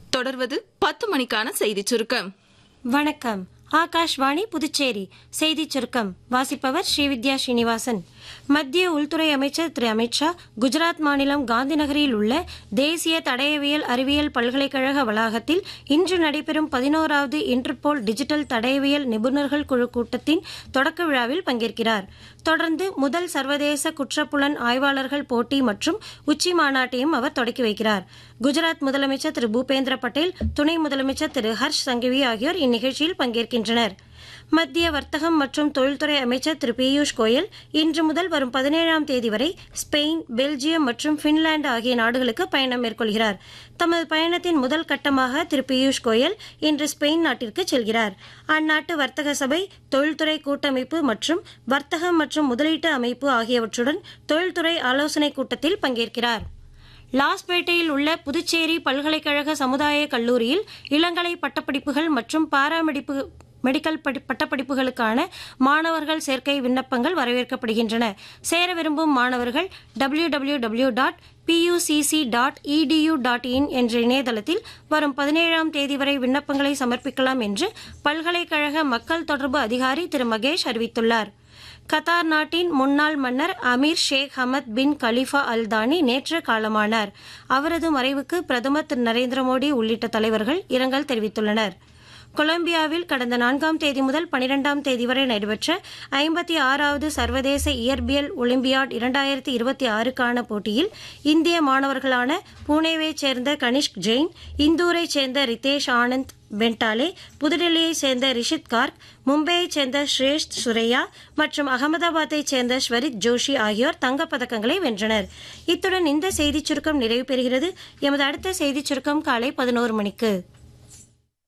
தொடர்வது பத்து மணிக்கான செய்திச் சுருக்கம் வணக்கம் ஆகாஷ்வாணி புதுச்சேரி செய்திச் சுருக்கம் வாசிப்பவர் ஸ்ரீவித்யா ஸ்ரீனிவாசன் மத்திய உள்துறை அமைச்சர் திரு அமித்ஷா குஜராத் மாநிலம் காந்திநகரில் உள்ள தேசிய தடயவியல் அறிவியல் பல்கலைக்கழக வளாகத்தில் இன்று நடைபெறும் பதினோராவது இன்டர்போல் டிஜிட்டல் தடயவியல் நிபுணர்கள் குழு கூட்டத்தின் தொடக்க விழாவில் பங்கேற்கிறார் தொடர்ந்து முதல் சர்வதேச குற்றப்புலன் ஆய்வாளர்கள் போட்டி மற்றும் உச்சி மாநாட்டையும் அவர் தொடக்கி வைக்கிறார் குஜராத் முதலமைச்சர் திரு பூபேந்திர பட்டேல் துணை முதலமைச்சர் திரு ஹர்ஷ் சங்கவி ஆகியோர் இந்நிகழ்ச்சியில் பங்கேற்கின்றனர் மத்திய வர்த்தகம் மற்றும் தொழில்துறை அமைச்சர் திரு பியூஷ் கோயல் இன்று முதல் வரும் பதினேழாம் தேதி வரை ஸ்பெயின் பெல்ஜியம் மற்றும் பின்லாந்து ஆகிய நாடுகளுக்கு பயணம் மேற்கொள்கிறார் தமது பயணத்தின் முதல் கட்டமாக திரு பியூஷ் கோயல் இன்று ஸ்பெயின் நாட்டிற்கு செல்கிறார் அந்நாட்டு வர்த்தக சபை தொழில்துறை கூட்டமைப்பு மற்றும் வர்த்தகம் மற்றும் முதலீட்டு அமைப்பு ஆகியவற்றுடன் தொழில்துறை ஆலோசனைக் கூட்டத்தில் பங்கேற்கிறார் லாஸ்பேட்டையில் உள்ள புதுச்சேரி பல்கலைக்கழக சமுதாய கல்லூரியில் இளங்கலை பட்டப்படிப்புகள் மற்றும் பாராமெடிப்பு மெடிக்கல் படி பட்டப்படிப்புகளுக்கான மாணவர்கள் சேர்க்கை விண்ணப்பங்கள் வரவேற்கப்படுகின்றன சேர விரும்பும் மாணவர்கள் W W W dot PUCC dot edu dot in என்ற இணையதளத்தில் வரும் பதினேழாம் தேதி வரை விண்ணப்பங்களை சமர்ப்பிக்கலாம் என்று பல்கலைக்கழக மக்கள் தொடர்பு அதிகாரி திரு மகேஷ் அறிவித்துள்ளார் கத்தார் நாட்டின் முன்னாள் மன்னர் Emir Sheikh Hamad bin Khalifa Al Thani நேற்று காலமானார் அவரது மறைவுக்கு பிரதமர் திரு நரேந்திர மோடி உள்ளிட்ட தலைவர்கள் இரங்கல் தெரிவித்துள்ளனர் கொலம்பியாவில் கடந்த நான்காம் தேதி முதல் பனிரெண்டாம் தேதி வரை நடைபெற்ற ஐம்பத்தி ஆறாவது சர்வதேச இயற்பியல் ஒலிம்பியாட் இரண்டாயிரத்தி இருபத்தி ஆறுக்கான போட்டியில் இந்திய மாணவர்களான புனேவைச் சேர்ந்த கனிஷ்க் ஜெயின் இந்தூரைச் சேர்ந்த ரிதேஷ் ஆனந்த் பென்டாலே புதுடெல்லியைச் சேர்ந்த ரிஷித் கார்க் மும்பையைச் சேர்ந்த ஸ்ரேஷ்த் சுரையா மற்றும் அகமதாபாத்தைச் சேர்ந்த ஸ்வரித் ஜோஷி ஆகியோர் தங்கப்பதக்கங்களை வென்றனர் இத்துடன் இந்த செய்திச் சுருக்கம் நிறைவு பெறுகிறது எமது அடுத்த செய்திச் சுருக்கம் காலை பதினோரு மணிக்கு